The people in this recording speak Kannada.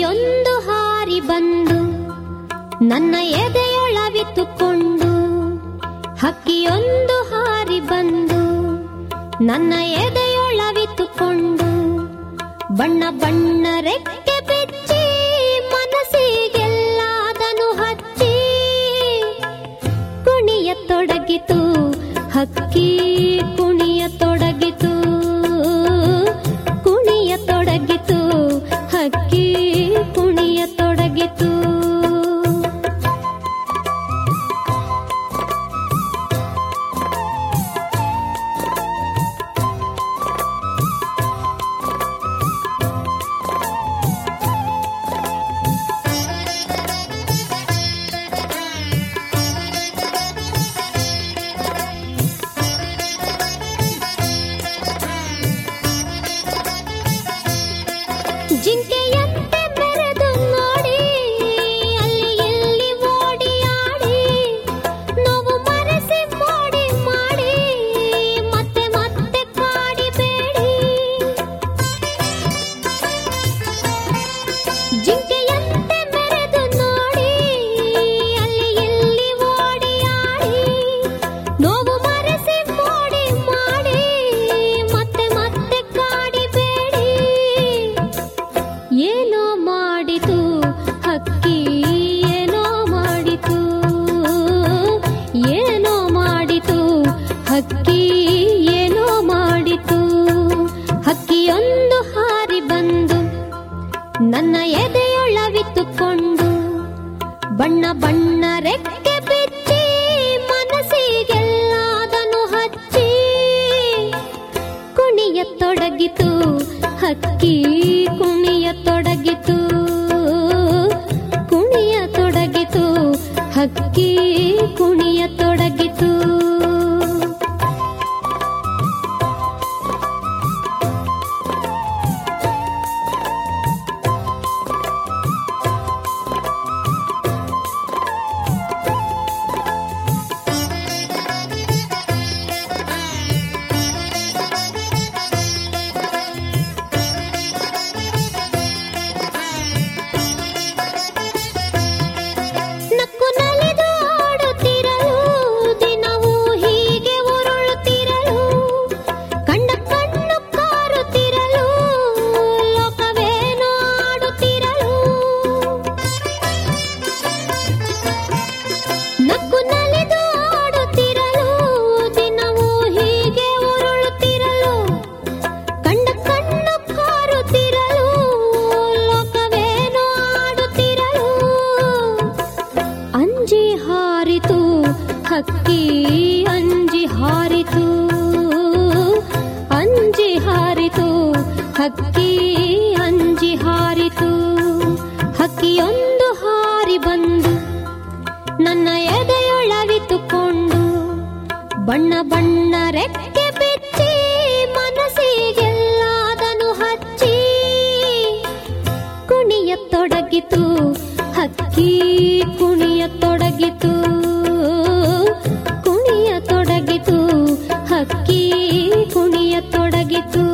ಹಕ್ಕಿಯೊಂದು ಹಾರಿ ಬಂದು ನನ್ನ ಎದೆಯೊಳವಿತ್ತುಕೊಂಡು ಹಕ್ಕಿಯೊಂದು ಹಾರಿ ಬಂದು ನನ್ನ ಎದೆಯೊಳವಿತ್ತುಕೊಂಡು ಬಣ್ಣ ಬಣ್ಣ ರೆಕ್ಕೆ ಬಿಚ್ಚಿ ಮನಸ್ಸಿಗೆಲ್ಲ ಅದನ್ನು ಹಚ್ಚಿ ಕುಣಿಯತೊಡಗಿತು ಹಕ್ಕಿ ಕುಣಿಯತೊಡಗಿತು ಕುಣಿಯತೊಡಗಿತು ಹಕ್ಕಿ ಕುಣಿಯತೊಡಗಿತು ಜಿಂಕೆಯಂತೆ ಮೆರೆದು ನೋಡಿ ಅಲ್ಲಿ ಎಲ್ಲಿ ಓಡಿ ಆಡಿ ನೋವು ಮರೆಸಿ ಮೋಡಿ ಮಾಡಿ ಮತ್ತೆ ಮತ್ತೆ ಕಾಡಿಬೇಡಿ ಜಿಂಕೆಯಂತೆ ಮೆರೆದು ನೋಡಿ ಅಲ್ಲಿ ಎಲ್ಲಿ ಓಡಿ ಆಡಿ ನೋವು ಮರೆಸಿ ಮೋಡಿ ಮಾಡಿ ಮತ್ತೆ ಮತ್ತೆ ಕಾಡಿಬೇಡಿ ಏನೋ ಮಾಡಿತು ಹಕ್ಕಿ ಏನೋ ಮಾಡಿತು ಏನೋ ಮಾಡಿತು ಹಕ್ಕಿ ಏನೋ ಮಾಡಿತು ಹಕ್ಕಿಯೊಂದು ಹಾರಿ ಬಂದು ನನ್ನ ಎದೆಯೊಳವಿತ್ತುಕೊಂಡು ಬಣ್ಣ ಬಣ್ಣ ರೆಕ್ಕೆ ಬಿಚ್ಚಿ ಮನಸ್ಸಿಗೆಲ್ಲ ಅದನ್ನು ಹಚ್ಚಿ ಕುಣಿಯತೊಡಗಿತು ಹಕ್ಕಿ ಕುಣಿಯತೊಡಗಿತು ಕುಣಿಯತೊಡಗಿತು ಹಕ್ಕಿ ಕುಣಿಯತೊಡಗಿತು ನಕ್ಕು ನಲಿದು ಆಡುತ್ತಿರಲು ದಿನವೂ ಹೀಗೆ ಉರುಳುತ್ತಿರಲು ಕಂಡ ಕಣ್ಣು ಕಾರುತ್ತಿರಲು ಲೋಕವೇನೋ ಆಡುತ್ತಿರಲು ನಕ್ಕು ನಲಿದು ಆಡುತ್ತಿರಲು ದಿನವೂ ಹೀಗೆ ಉರುಳುತ್ತಿರಲು ಕಂಡ ಕಣ್ಣು ಕಾರುತ್ತಿರಲು ಲೋಕವೇನೋ ಆಡುತ್ತಿರಲು ಅಂಜಿ ಹಾರಿತು ಹಕ್ಕಿ ಅಂಜಿ ಹಾರಿತು ಅಂಜಿ ಹಾರಿತು ಹಕ್ಕಿ ಅಂಜಿ ಹಾರಿತು ಹಕ್ಕಿಯೊಂದು ಹಾರಿ ಬಂದು ನನ್ನ ಎದೆಯೊಳವಿತ್ತುಕೊಂಡು ಬಣ್ಣ ಬಣ್ಣ ರೆಕ್ಕೆ ಬಿಚ್ಚಿ ಮನಸ್ಸಿಗೆಲ್ಲ ಅದನ್ನು ಹಚ್ಚಿ ಕುಣಿಯತೊಡಗಿತು ಹಕ್ಕಿ ಕುಣಿಯತೊಡಗಿತು ಕುಣಿಯತೊಡಗಿತು ಹಕ್ಕಿ ಕುಣಿಯತೊಡಗಿತು